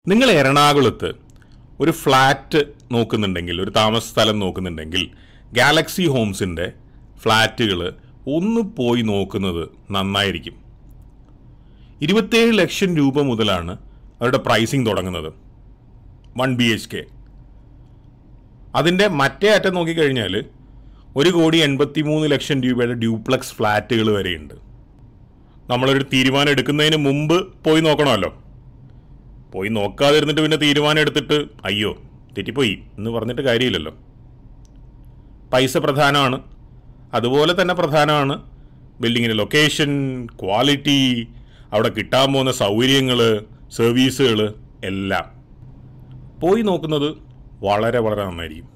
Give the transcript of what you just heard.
നിങ്ങൾ എറണാകുളത്ത് ഒരു ഫ്ലാറ്റ് നോക്കുന്നുണ്ടെങ്കിൽ ഒരു താമസ സ്ഥലം നോക്കുന്നുണ്ടെങ്കിൽ ഗാലക്സി ഹോംസിൻ്റെ ഫ്ലാറ്റുകൾ ഒന്ന് പോയി നോക്കുന്നത് നന്നായിരിക്കും ഇരുപത്തേഴ് ലക്ഷം രൂപ മുതലാണ് അവരുടെ പ്രൈസിങ് തുടങ്ങുന്നത് വൺ ബി എച്ച് കെ അതിൻ്റെ മറ്റേ അറ്റം നോക്കിക്കഴിഞ്ഞാൽ ഒരു കോടി എൺപത്തി മൂന്ന് ലക്ഷം രൂപയുടെ ഡ്യൂപ്ലക്സ് ഫ്ലാറ്റുകൾ വരെയുണ്ട് നമ്മളൊരു തീരുമാനം എടുക്കുന്നതിന് മുമ്പ് പോയി നോക്കണമല്ലോ പോയി നോക്കാതിരുന്നിട്ട് പിന്നെ തീരുമാനം എടുത്തിട്ട് അയ്യോ തെറ്റിപ്പോയി എന്ന് പറഞ്ഞിട്ട് കാര്യമില്ലല്ലോ പൈസ പ്രധാനമാണ് അതുപോലെ തന്നെ പ്രധാനമാണ് ബിൽഡിങ്ങിൻ്റെ ലൊക്കേഷൻ ക്വാളിറ്റി അവിടെ കിട്ടാൻ പോകുന്ന സൗകര്യങ്ങൾ സർവീസുകൾ എല്ലാം പോയി നോക്കുന്നത് വളരെ വളരെ നന്നായിരിക്കും